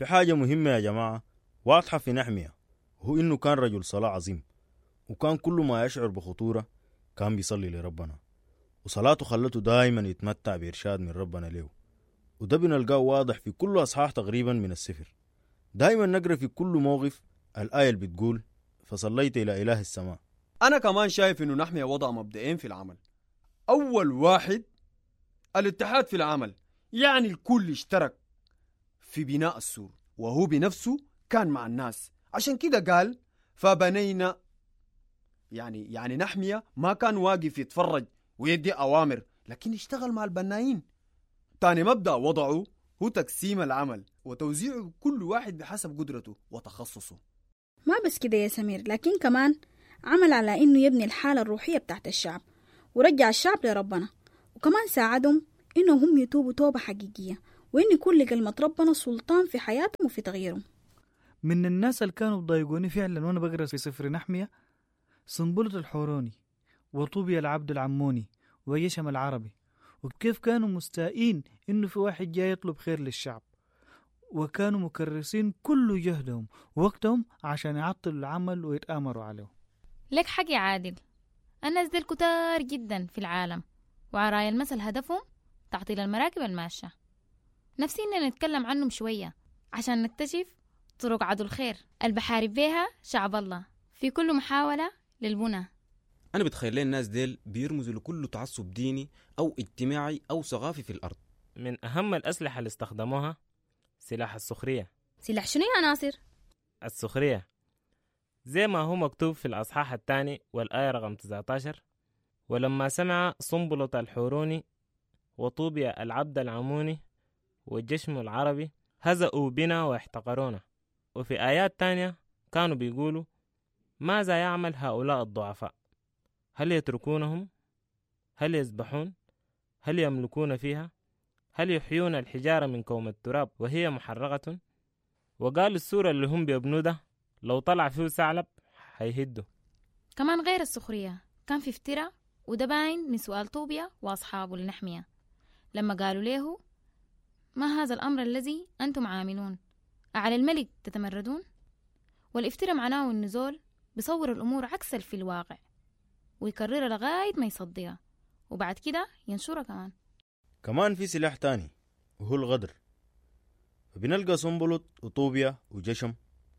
في حاجة مهمة يا جماعة واضحة في نحمية وهو إنه كان رجل صلاة عظيم وكان كل ما يشعر بخطورة كان بيصلي لربنا وصلاته خلته دائما يتمتع بإرشاد من ربنا له وده بنلقاه واضح في كل أصحاح تقريبا من السفر دائما نقرأ في كل موقف الآية اللي بتقول فصليت إلى إله السماء أنا كمان شايف إنه نحمية وضع مبدئين في العمل أول واحد الاتحاد في العمل يعني الكل اشترك في بناء السور وهو بنفسه كان مع الناس عشان كده قال فبنينا يعني يعني نحمية ما كان واقف يتفرج ويدي أوامر لكن اشتغل مع البنايين تاني مبدأ وضعه هو تقسيم العمل وتوزيعه كل واحد بحسب قدرته وتخصصه ما بس كده يا سمير لكن كمان عمل على إنه يبني الحالة الروحية بتاعت الشعب ورجع الشعب لربنا وكمان ساعدهم إنهم هم يتوبوا توبة حقيقية وإن يكون لكلمة ربنا سلطان في حياتهم وفي تغييرهم من الناس اللي كانوا بضايقوني فعلا وانا بقرا في سفر نحمية سنبلة الحوروني وطوبيا العبد العموني ويشم العربي وكيف كانوا مستائين انه في واحد جاي يطلب خير للشعب وكانوا مكرسين كل جهدهم ووقتهم عشان يعطلوا العمل ويتآمروا عليه لك حق يا عادل الناس دي كتار جدا في العالم وعرايا المثل هدفهم تعطيل المراكب الماشية نفسينا نتكلم عنهم شوية عشان نكتشف طرق عدو الخير البحارب بيها شعب الله في كل محاولة للبنى أنا بتخيل لي الناس ديل بيرمزوا لكل تعصب ديني أو اجتماعي أو ثقافي في الأرض من أهم الأسلحة اللي استخدموها سلاح السخرية سلاح شنو يا ناصر؟ السخرية زي ما هو مكتوب في الأصحاح الثاني والآية رقم 19 ولما سمع صنبلة الحوروني وطوبيا العبد العموني والجشم العربي هزأوا بنا واحتقرونا وفي آيات تانية كانوا بيقولوا ماذا يعمل هؤلاء الضعفاء هل يتركونهم هل يسبحون هل يملكون فيها هل يحيون الحجارة من كوم التراب وهي محرقة وقال السورة اللي هم بيبنوا ده لو طلع فيه ثعلب هيهده كمان غير السخرية كان في افتراء وده باين من سؤال طوبيا وأصحابه لنحمية لما قالوا له ما هذا الأمر الذي أنتم عاملون أعلى الملك تتمردون والافتراء معناه النزول بيصور الأمور عكس في الواقع ويكررها لغاية ما يصدقها وبعد كده ينشرها كمان كمان في سلاح تاني وهو الغدر فبنلقى سنبلط وطوبيا وجشم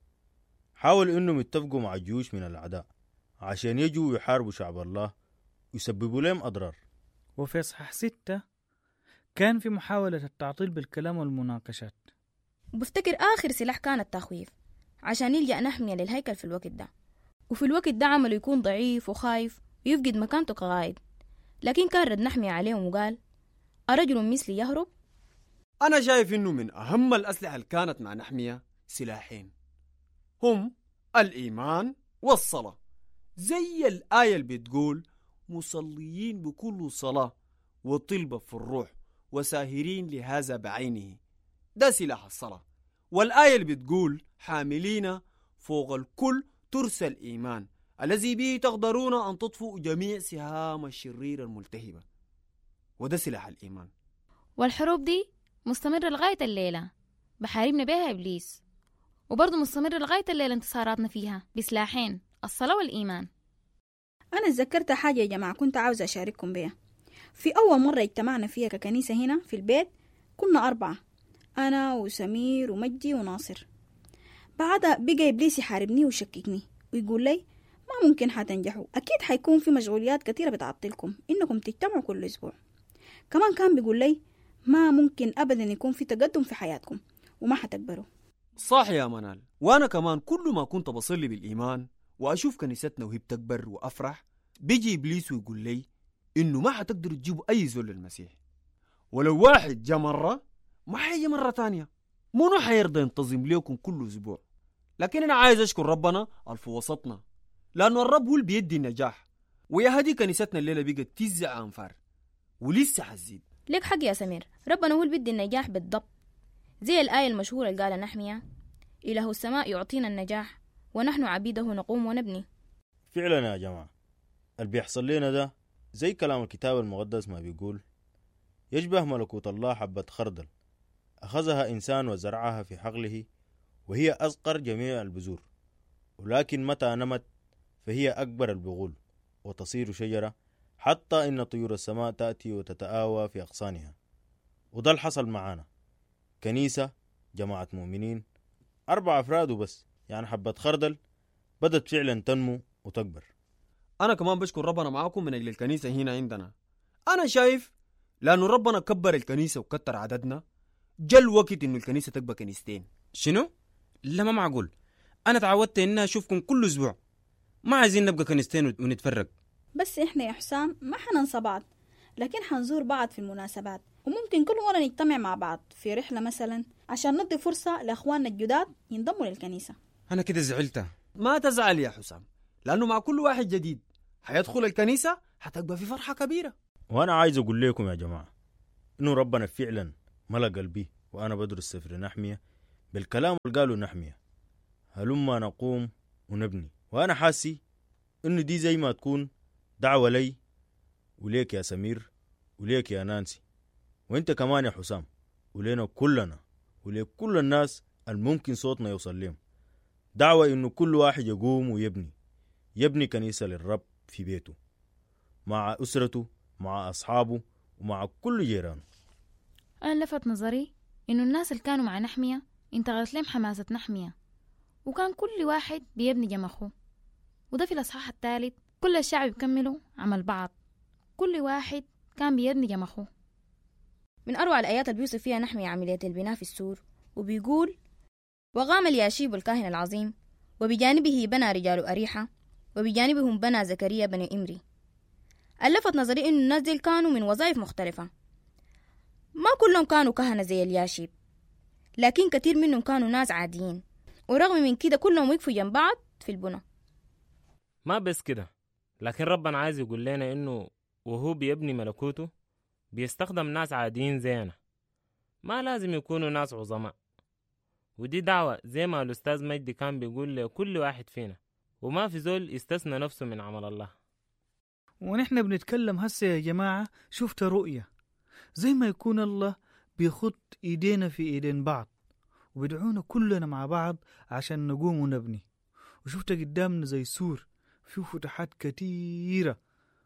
حاولوا انهم يتفقوا مع جيوش من الاعداء عشان يجوا ويحاربوا شعب الله ويسببوا لهم اضرار وفي إصحاح ستة كان في محاولة التعطيل بالكلام والمناقشات وبفتكر آخر سلاح كان التخويف عشان يلجأ نحمية للهيكل في الوقت ده وفي الوقت ده عمله يكون ضعيف وخايف ويفقد مكانته كقائد لكن كان رد نحمية عليهم وقال أرجل مثلي يهرب أنا شايف إنه من أهم الأسلحة اللي كانت مع نحمية سلاحين هم الإيمان والصلاة زي الآية اللي بتقول مصليين بكل صلاة وطلبة في الروح وساهرين لهذا بعينه ده سلاح الصلاة والآية اللي بتقول حاملين فوق الكل ترس الإيمان الذي به تقدرون أن تطفئوا جميع سهام الشرير الملتهبة وده سلاح الإيمان والحروب دي مستمرة لغاية الليلة بحاربنا بيها إبليس وبرضه مستمرة لغاية الليلة انتصاراتنا فيها بسلاحين الصلاة والإيمان أنا اتذكرت حاجة يا جماعة كنت عاوزة أشارككم بيها في أول مرة اجتمعنا فيها ككنيسة هنا في البيت كنا أربعة أنا وسمير ومجدي وناصر بعدها بقى إبليس يحاربني ويشككني ويقول لي ما ممكن حتنجحوا أكيد حيكون في مشغوليات كثيرة بتعطلكم إنكم تجتمعوا كل أسبوع كمان كان بيقول لي ما ممكن أبدا يكون في تقدم في حياتكم وما حتكبروا صح يا منال وأنا كمان كل ما كنت بصلي بالإيمان وأشوف كنيستنا وهي بتكبر وأفرح بيجي إبليس ويقول لي إنه ما حتقدروا تجيبوا أي زول للمسيح ولو واحد جا مرة ما حيجي مرة تانية منو حيرضى ينتظم ليكم كل أسبوع لكن أنا عايز أشكر ربنا الف وسطنا لأنه الرب هو اللي بيدي النجاح ويا هدي كنيستنا الليلة بقت تسع أنفار ولسه حتزيد ليك حق يا سمير ربنا هو اللي بيدي النجاح بالضبط زي الآية المشهورة اللي قالها نحمية إله السماء يعطينا النجاح ونحن عبيده نقوم ونبني فعلا يا جماعة اللي بيحصل لنا ده زي كلام الكتاب المقدس ما بيقول يشبه ملكوت الله حبة خردل أخذها إنسان وزرعها في حقله وهي أصغر جميع البذور ولكن متى نمت فهي أكبر البغول وتصير شجرة حتى إن طيور السماء تأتي وتتآوى في أغصانها وده اللي حصل معانا كنيسة جماعة مؤمنين أربع أفراد وبس يعني حبة خردل بدت فعلا تنمو وتكبر أنا كمان بشكر ربنا معاكم من أجل الكنيسة هنا عندنا أنا شايف لأنه ربنا كبر الكنيسة وكتر عددنا جا الوقت إنه الكنيسة تبقى كنيستين شنو؟ لا ما معقول انا تعودت اني اشوفكم كل اسبوع ما عايزين نبقى كنيستين ونتفرق بس إحنا يا حسام ما حننسى بعض لكن حنزور بعض في المناسبات وممكن كل مرة نجتمع مع بعض في رحلة مثلا عشان ندي فرصة لأخواننا الجداد ينضموا للكنيسة انا كده زعلت ما تزعل يا حسام لأنه مع كل واحد جديد حيدخل الكنيسة حتبقى في فرحة كبيرة وأنا عايز أقول لكم يا جماعة إنه ربنا فعلا ملا قلبي وأنا بدرس سفر نحمية بالكلام اللي قاله نحمية هلما نقوم ونبني وأنا حاسي إنه دي زي ما تكون دعوة لي وليك يا سمير وليك يا نانسي وانت كمان يا حسام ولينا كلنا ولكل الناس الممكن صوتنا يوصل لهم دعوة إنه كل واحد يقوم ويبني يبني كنيسة للرب في بيته مع أسرته مع أصحابه ومع كل جيرانه أنا لفت نظري إنه الناس اللي كانوا مع نحمية انتقلت لهم حماسة نحمية وكان كل واحد بيبني جم أخوه وده في الأصحاح الثالث كل الشعب بيكملوا عمل بعض كل واحد كان بيبني جم أخوه من أروع الآيات اللي بيوصف فيها نحمي عملية البناء في السور وبيقول وقام الياشيب الكاهن العظيم وبجانبه بنى رجال أريحة وبجانبهم بنى زكريا بن إمري ألفت نظري إنه الناس دي كانوا من وظائف مختلفة ما كلهم كانوا كهنة زي الياشيب لكن كتير منهم كانوا ناس عاديين ورغم من كده كلهم وقفوا جنب بعض في البنى ما بس كده لكن ربنا عايز يقول لنا إنه وهو بيبني ملكوته بيستخدم ناس عاديين زينا ما لازم يكونوا ناس عظماء ودي دعوة زي ما الأستاذ مجدي كان بيقول لكل واحد فينا وما في زول يستثنى نفسه من عمل الله ونحن بنتكلم هسه يا جماعة شفت رؤية زي ما يكون الله بيخط إيدينا في إيدين بعض وبيدعونا كلنا مع بعض عشان نقوم ونبني وشفت قدامنا زي سور فيه فتحات كتيرة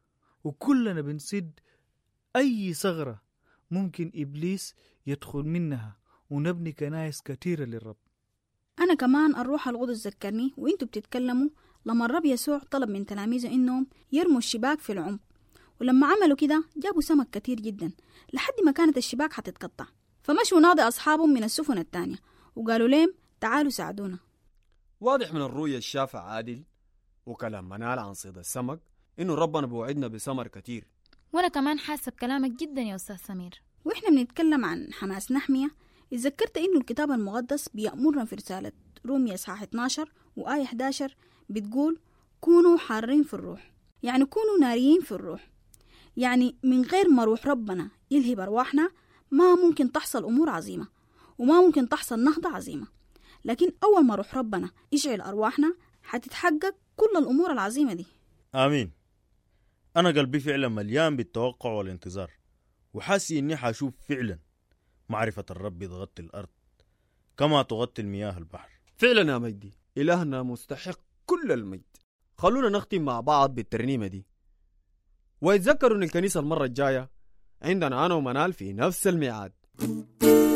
وكلنا بنسد أي ثغرة ممكن إبليس يدخل منها ونبني كنايس كتيرة للرب أنا كمان الروح القدس ذكرني وإنتوا بتتكلموا لما الرب يسوع طلب من تلاميذه إنهم يرموا الشباك في العمق ولما عملوا كده جابوا سمك كتير جدا لحد ما كانت الشباك حتتقطع فمشوا ناضي أصحابهم من السفن التانية وقالوا لهم تعالوا ساعدونا واضح من الرؤية الشافع عادل وكلام منال عن صيد السمك إنه ربنا بوعدنا بسمر كتير وأنا كمان حاسة بكلامك جدا يا أستاذ سمير وإحنا بنتكلم عن حماس نحمية اتذكرت إنه الكتاب المقدس بيأمرنا في رسالة رومية إصحاح 12 وآية 11 بتقول كونوا حارين في الروح يعني كونوا ناريين في الروح يعني من غير ما روح ربنا يلهب أرواحنا ما ممكن تحصل أمور عظيمة وما ممكن تحصل نهضة عظيمة لكن أول ما روح ربنا يشعل أرواحنا حتتحقق كل الأمور العظيمة دي آمين أنا قلبي فعلا مليان بالتوقع والانتظار وحاسي إني حاشوف فعلا معرفة الرب تغطي الأرض كما تغطي المياه البحر فعلا يا مجدي إلهنا مستحق كل المجد خلونا نختم مع بعض بالترنيمة دي ويتذكروا إن الكنيسة المرة الجاية عندنا أنا ومنال في نفس الميعاد